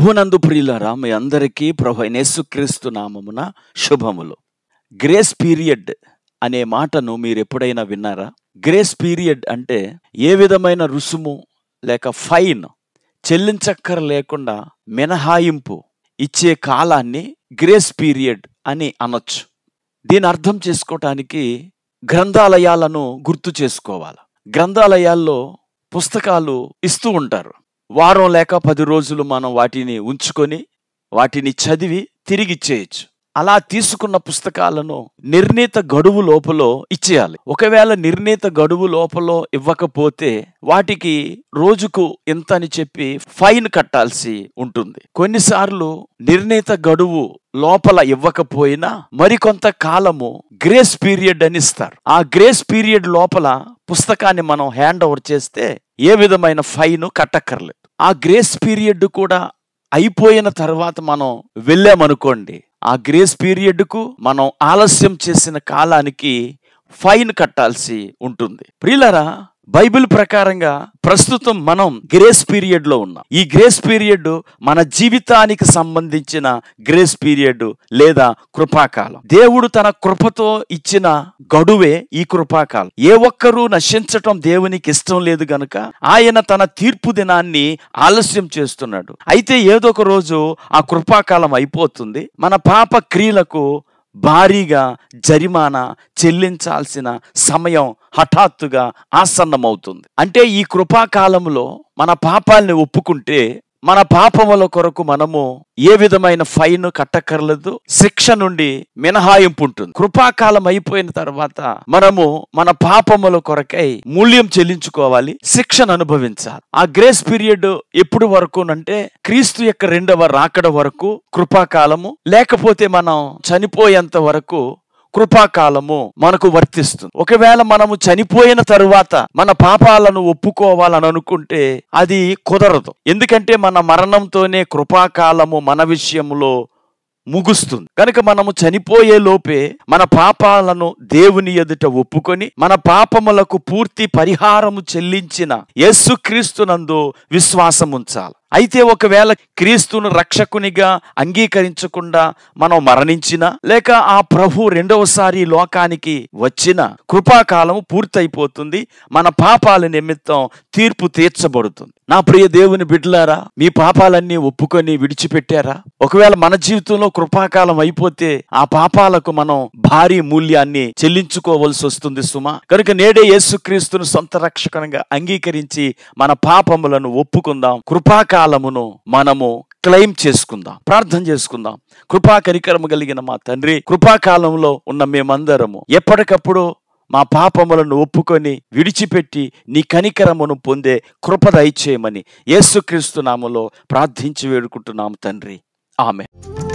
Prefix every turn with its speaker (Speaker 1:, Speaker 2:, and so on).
Speaker 1: ప్రభునందు ప్రియులారా మీ అందరికీ ప్రభు అయిన యేసుక్రీస్తు నామమున శుభములు గ్రేస్ పీరియడ్ అనే మాటను మీరు ఎప్పుడైనా విన్నారా గ్రేస్ పీరియడ్ అంటే ఏ విధమైన రుసుము లేక ఫైన్ చెల్లించక్కర లేకుండా మినహాయింపు ఇచ్చే కాలాన్ని గ్రేస్ పీరియడ్ అని అనొచ్చు దీని అర్థం చేసుకోవటానికి గ్రంథాలయాలను గుర్తు చేసుకోవాలి గ్రంథాలయాల్లో పుస్తకాలు ఇస్తూ ఉంటారు వారం లేక పది రోజులు మనం వాటిని ఉంచుకొని వాటిని చదివి తిరిగి ఇచ్చేయచ్చు అలా తీసుకున్న పుస్తకాలను నిర్ణీత గడువు లోపల ఇచ్చేయాలి ఒకవేళ నిర్ణీత గడువు లోపల ఇవ్వకపోతే వాటికి రోజుకు ఇంత అని చెప్పి ఫైన్ కట్టాల్సి ఉంటుంది కొన్నిసార్లు నిర్ణీత గడువు లోపల ఇవ్వకపోయినా మరికొంత కాలము గ్రేస్ పీరియడ్ అని ఇస్తారు ఆ గ్రేస్ పీరియడ్ లోపల పుస్తకాన్ని మనం హ్యాండ్ ఓవర్ చేస్తే ఏ విధమైన ఫైన్ కట్టక్కర్లేదు ఆ గ్రేస్ పీరియడ్ కూడా అయిపోయిన తర్వాత మనం వెళ్ళామనుకోండి ఆ గ్రేస్ పీరియడ్కు మనం ఆలస్యం చేసిన కాలానికి ఫైన్ కట్టాల్సి ఉంటుంది ప్రియులరా బైబిల్ ప్రకారంగా ప్రస్తుతం మనం గ్రేస్ పీరియడ్ లో ఉన్నాం ఈ గ్రేస్ పీరియడ్ మన జీవితానికి సంబంధించిన గ్రేస్ పీరియడ్ లేదా కృపాకాలం దేవుడు తన కృపతో ఇచ్చిన గడువే ఈ కృపాకాలం ఏ ఒక్కరూ నశించటం దేవునికి ఇష్టం లేదు గనుక ఆయన తన తీర్పు దినాన్ని ఆలస్యం చేస్తున్నాడు అయితే ఏదో ఒక రోజు ఆ కృపాకాలం అయిపోతుంది మన పాప క్రియలకు భారీగా జరిమానా చెల్లించాల్సిన సమయం హఠాత్తుగా ఆసన్నమవుతుంది అంటే ఈ కృపాకాలంలో మన పాపాల్ని ఒప్పుకుంటే మన పాపముల కొరకు మనము ఏ విధమైన ఫైన్ కట్టక్కర్లేదు శిక్ష నుండి మినహాయింపు ఉంటుంది కృపాకాలం అయిపోయిన తర్వాత మనము మన పాపముల కొరకై మూల్యం చెల్లించుకోవాలి శిక్షను అనుభవించాలి ఆ గ్రేస్ పీరియడ్ ఎప్పుడు వరకు అంటే క్రీస్తు యొక్క రెండవ రాకడ వరకు కృపాకాలము లేకపోతే మనం చనిపోయేంత వరకు కృపాకాలము మనకు వర్తిస్తుంది ఒకవేళ మనము చనిపోయిన తరువాత మన పాపాలను ఒప్పుకోవాలని అనుకుంటే అది కుదరదు ఎందుకంటే మన మరణంతోనే కృపాకాలము మన విషయంలో ముగుస్తుంది కనుక మనము చనిపోయే లోపే మన పాపాలను దేవుని ఎదుట ఒప్పుకొని మన పాపములకు పూర్తి పరిహారము చెల్లించిన యేసుక్రీస్తునందు విశ్వాసం ఉంచాలి అయితే ఒకవేళ క్రీస్తును రక్షకునిగా అంగీకరించకుండా మనం మరణించినా లేక ఆ ప్రభు రెండవసారి లోకానికి వచ్చిన కృపాకాలం పూర్తయిపోతుంది మన పాపాల నిమిత్తం తీర్పు తీర్చబడుతుంది నా ప్రియ దేవుని బిడ్డలారా మీ పాపాలన్నీ ఒప్పుకొని విడిచిపెట్టారా ఒకవేళ మన జీవితంలో కృపాకాలం అయిపోతే ఆ పాపాలకు మనం భారీ మూల్యాన్ని చెల్లించుకోవలసి వస్తుంది సుమా కనుక నేడే యేసుక్రీస్తును సొంత రక్షకునిగా అంగీకరించి మన పాపములను ఒప్పుకుందాం కృపాకాలమును మనము క్లెయిమ్ చేసుకుందాం ప్రార్థన చేసుకుందాం కృపా కనికరము కలిగిన మా తండ్రి కృపాకాలంలో ఉన్న మేమందరము ఎప్పటికప్పుడు మా పాపములను ఒప్పుకొని విడిచిపెట్టి నీ కనికరమును పొందే కృప దయచేయమని యేసుక్రీస్తు నామలో ప్రార్థించి వేడుకుంటున్నాము తండ్రి ఆమె